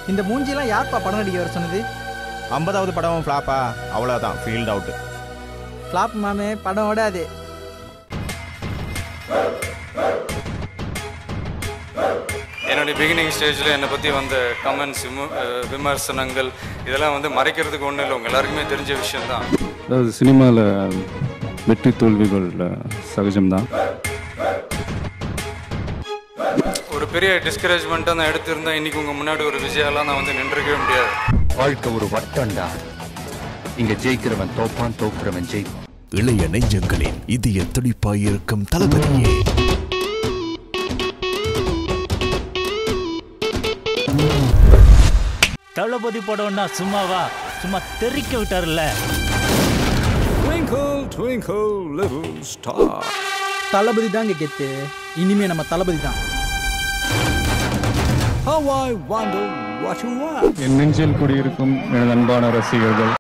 இந்த மூஞ்சிலாம் யார்ப்பா படம் நடிக்க வர சொன்னது ஐம்பதாவது படம் ஃப்ளாப்பா அவ்வளோதான் ஃபீல்ட் அவுட் ஃப்ளாப் மாமே படம் ஓடாது என்னுடைய பிகினிங் ஸ்டேஜில் என்னை பற்றி வந்த கமெண்ட்ஸ் விமர்சனங்கள் இதெல்லாம் வந்து மறைக்கிறதுக்கு ஒன்றும் இல்லை உங்கள் எல்லாருக்குமே தெரிஞ்ச விஷயம்தான் அதாவது சினிமாவில் வெற்றி தோல்விகள் சகஜம்தான் ஒரு பெரிய டிஸ்கரேஜ்மெண்ட்டாக நான் எடுத்திருந்தேன் இன்னைக்கு உங்கள் முன்னாடி ஒரு விஜயாலாம் நான் வந்து நின்றுக்கவே முடியாது வாழ்க்கை ஒரு வட்டம்டா இங்க ஜெயிக்கிறவன் தோப்பான் தோக்குறவன் ஜெயிப்பான் இளைய நெஞ்சங்களின் இதய துடிப்பாயிருக்கும் தளபதியே தளபதி படம்னா சும்மாவா சும்மா தெறிக்க விட்டார்ல Twinkle, twinkle, little star. தளபதி தாங்க கெத்து இனிமே நம்ம தளபதி தான் How I wonder what you are. என் நெஞ்சில் குடியிருக்கும் எனது அன்பான ரசிகர்கள்